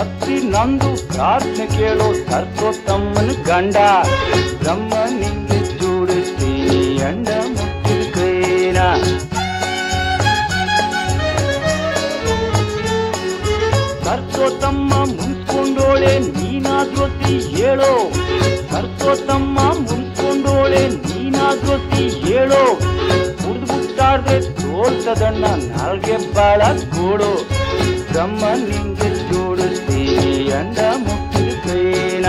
ಭಕ್ತಿ ನಂದು ಪ್ರಾರ್ಥನೆ ಕೇಳೋ ಸರ್ಕೋತ್ತಮ್ಮನ ಗಂಡ ಬ್ರಹ್ಮ ನಿಂಗೆ ಜೋಡಿಸ್ತೀನಿ ಅಂಡ ಮುಟ್ಟಿದ ಕೈನ ಸರ್ಕೋತ್ತಮ್ಮ ಮುನ್ಸ್ಕೊಂಡೋಳೆ ನೀನಾದ್ರೊತ್ತಿ ಹೇಳೋ ಸರ್ಕೋತ್ತಮ್ಮ ಮುನ್ಸ್ಕೊಂಡೋಳೆ ನೀನಾದ್ರೊತ್ತಿ ಹೇಳೋ ಕುಡ್ದು ಬಿಟ್ಟಾಡ್ದೆ ತೋರ್ಸದಣ್ಣ ನಾಲ್ಗೆ ಬಾಳ ಗೋಡು ಬ್ರಹ್ಮ ನಿಂಗೆ ಜೋಡಿಸ್ತೀನಿ ಅಂಡ ಮುಟ್ಟಿದ ಕೈನ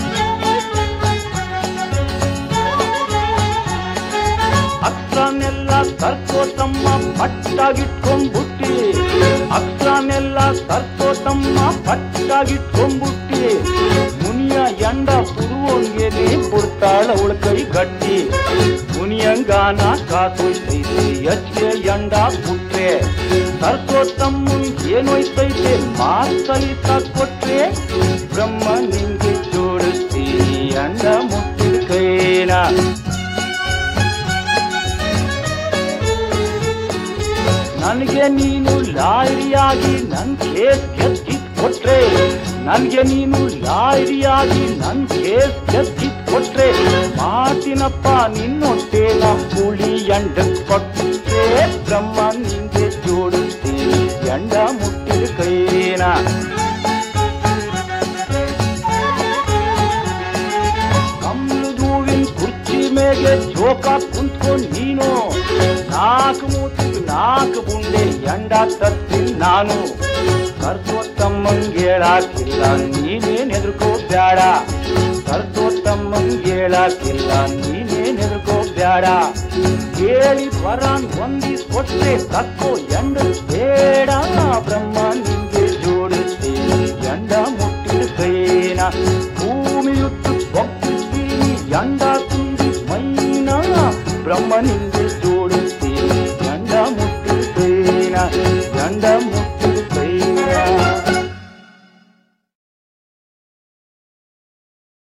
ಅಕ್ಷರನೆಲ್ಲ ಸರ್ಕೋತಮ್ಮ ಪಟ್ಟಾಗಿಟ್ಕೊಂಡ್ಬಿಟ್ಟಿ ಅಕ್ಷರನೆಲ್ಲ ಸರ್ಕೋತಮ್ಮ ಪಟ್ಟಾಗಿಟ್ಕೊಂಡ್ಬಿಟ್ಟಿ ಮುನಿಯ ಎಂಡ ಪುರುವಂಗೆ ನೀ ಬಿಡ್ತಾಳ ಉಳ್ಕೈ ಗಟ್ಟಿ ಮುನಿಯಂಗಾನ ಕಾಸೋಯ್ತೈತೆ ಎಚ್ಚೆ ಎಂಡ ಪುಟ್ರೆ ಸರ್ಕೋತಮ್ಮನ್ ಏನೋಯ್ತೈತೆ ಮಾತಲಿತ ಕೊಟ್ರೆ ಬ್ರಹ್ಮ ನಿಂಗೆ ಜೋಡಿಸ್ತೀನಿ ಅಂಡ ಮುಟ್ಟಿದ ಕೈನ ನನಗೆ ನೀನು ಲಾಯರಿಯಾಗಿ ನನ್ ಕೇಸ್ ಗೆದ್ದಿದ್ ಕೊಟ್ರೆ ನನಗೆ ನೀನು ಲಾಯರಿಯಾಗಿ ನನ್ ಕೇಸ್ ಗೆದ್ದಿದ್ ಕೊಟ್ರೆ ಮಾತಿನಪ್ಪ ನಿನ್ನೊಟ್ಟೇನ ಹುಳಿ ಎಂಡ ಕೊಟ್ರೆ ಬ್ರಹ್ಮ ನಿಂಗೆ ಜೋಡಿಸ್ತೀನಿ ಎಂಡ ಮುಟ್ಟಿದ ಕೈನ ಕಮ್ಲದ ಹೂವಿನ ಕುರ್ಚಿ ಮೇಲೆ ಜೋಕ ಕುಂತ್ಕೊಂಡ್ ನೀನು ನಾಲ್ಕು ಮೂತಿಗೆ ನಾಲ್ಕು ಬುಂಡೆ ಎಂಡ ತರ್ತೀನಿ ನಾನು ಕರ್ಕೋತ್ತಮ್ಮಂಗೇಳಾಕಿಲ್ಲ ನೀನೇನ್ ಹೆದರ್ಕೋ ಬ್ಯಾಡ ಕರ್ಕೋತ್ತಮ್ಮಂಗೇಳಾಕಿಲ್ಲ ನೀನೇನ್ ಹೆದರ್ಕೋ ಬ್ಯಾಡ ಕೇಳಿ ವರಾನ್ ಹೊಂದಿಸ್ ಕೊಟ್ರೆ ತಕ್ಕೋ ಎಂಡ ಬೇಡ ಬ್ರಹ್ಮ ನೀ